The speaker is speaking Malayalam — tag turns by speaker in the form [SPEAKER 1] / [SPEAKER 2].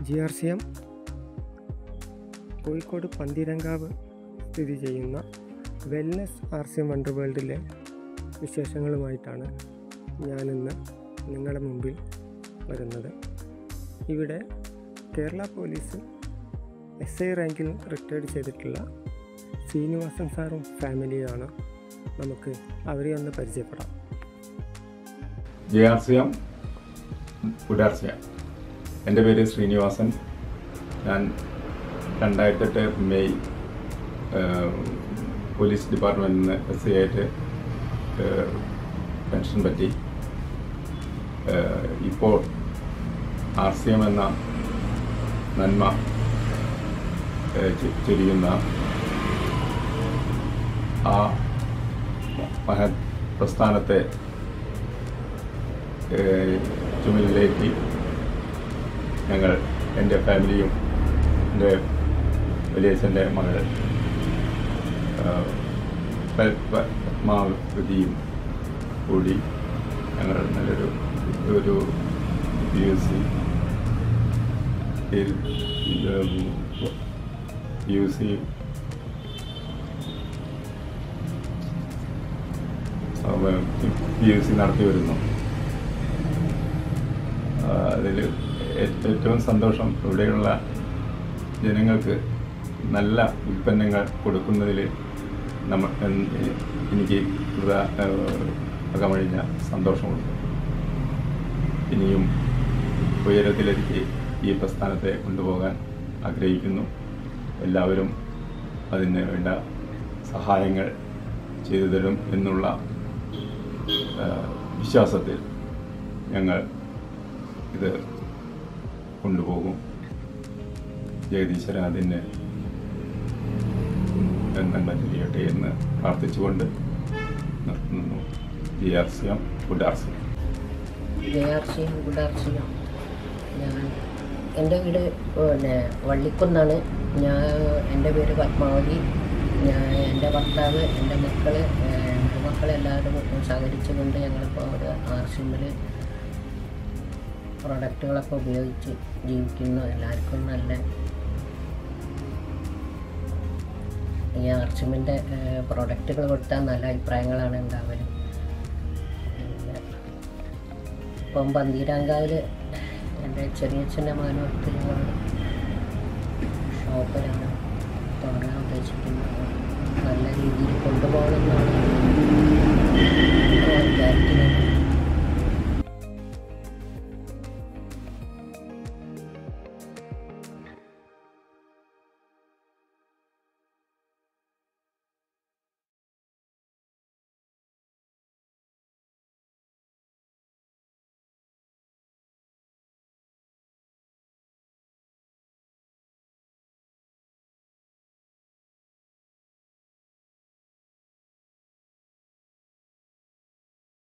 [SPEAKER 1] G R C M Kozhikode Pantheerankavu സ്ഥിതി ചെയ്യുന്ന wellness R C M wonder വേൾഡിലെ വിശേഷങ്ങളുമായിട്ടാണ് ഞാനിന്ന് നിങ്ങളുടെ മുമ്പിൽ വരുന്നത് ഇവിടെ കേരള പോലീസ് എസ് ഐ റാങ്കിൽ റിട്ടയർഡ് ചെയ്തിട്ടുള്ള ശ്രീനിവാസൻ സാറും ഫാമിലിയുമാണ് നമുക്ക് അവരെ ഒന്ന് പരിചയപ്പെടാം
[SPEAKER 2] ജെ ആർ സി എം ഉഡാർ സി എം എൻ്റെ പേര് ശ്രീനിവാസൻ ഞാൻ രണ്ടായിരത്തെട്ട് മെയ് ഏഹ്, പോലീസ് ഡിപ്പാർട്ട്മെൻറ്റിൽ നിന്ന് എസ് ഐ ആയിട്ട് ഏഹ്, പെൻഷൻ പറ്റി ഏഹ്, ഇപ്പോൾ ആർ സി എം എന്ന നന്മ ഏഹ്, ചെ- ചൊരിയുന്ന ആ മഹത് പ്രസ്ഥാനത്തെ ഏഹ് ചുമലിലേറ്റി ഞങ്ങൾ എൻ്റെ ഫാമിലിയും എൻ്റെ വലിയച്ഛൻ്റെ മകൾ ഏഹ് പ- പ- പത്മാവതിയും കൂടി ഞങ്ങൾ നല്ലൊരു ഒരു P U C P U C P U C നടത്തി വരുന്നു അതിൽ ഏറ്റവും സന്തോഷം ഇവിടെയുള്ള ജനങ്ങൾക്ക് നല്ല ഉൽപ്പന്നങ്ങൾ കൊടുക്കുന്നതിൽ നമ്മ എൻ- എനിക്ക് കൃത- ഏഹ് അകമഴിഞ്ഞ സന്തോഷമുണ്ട് ഇനിയും ഉയരത്തിലെത്തി ഈ പ്രസ്ഥാനത്തെ കൊണ്ടുപോകാൻ ആഗ്രഹിക്കുന്നു എല്ലാവരും അതിന് വേണ്ട സഹായങ്ങൾ ചെയ്തു തരും എന്നുള്ള ഏഹ് വിശ്വാസത്തിൽ ഞങ്ങൾ ഇത് കൊണ്ടുപോകും ജഗദീശ്വരൻ അതിന് ബന്ധങ്ങൾ ചെയ്യട്ടെ എന്ന് പ്രാർത്ഥിച്ചുകൊണ്ട് നിർത്തുന്നു G R C M good R C M
[SPEAKER 3] ജയാർച്ചയും ഗുഡാർച്ചയും ഞാൻ എൻ്റെ വീട് പിന്നെ വള്ളിക്കുന്നാണ് ഞാൻ എൻ്റെ പേര് പത്മാവതി ഞാൻ എൻ്റെ ഭർത്താവ് എൻ്റെ മക്കൾ മക്കളെല്ലാവരും സഹകരിച്ചുകൊണ്ട് ഞങ്ങളിപ്പോൾ ഒരു ആർസിമ്മിൽ പ്രൊഡക്റ്റുകളൊക്കെ ഉപയോഗിച്ച് ജീവിക്കുന്നു എല്ലാവർക്കും നല്ല ഈ ആർസിമിൻ്റെ പ്രൊഡക്റ്റുകൾ കൊടുത്താൽ നല്ല അഭിപ്രായങ്ങളാണ് ഉണ്ടാവല് പിന്നെ ഇപ്പം പന്തീരാങ്കാവിൽ എൻ്റെ ചെറിയച്ഛൻ്റെ മകനോട്ട് ഞങ്ങൾ ഷോപ്പിലാണ് തുടങ്ങാൻ ഉദ്ദേശിക്കുന്നത് നല്ല രീതിയിൽ കൊണ്ടുപോകണമെന്നാണ് ഞാൻ വിചാരിക്കുന്നത്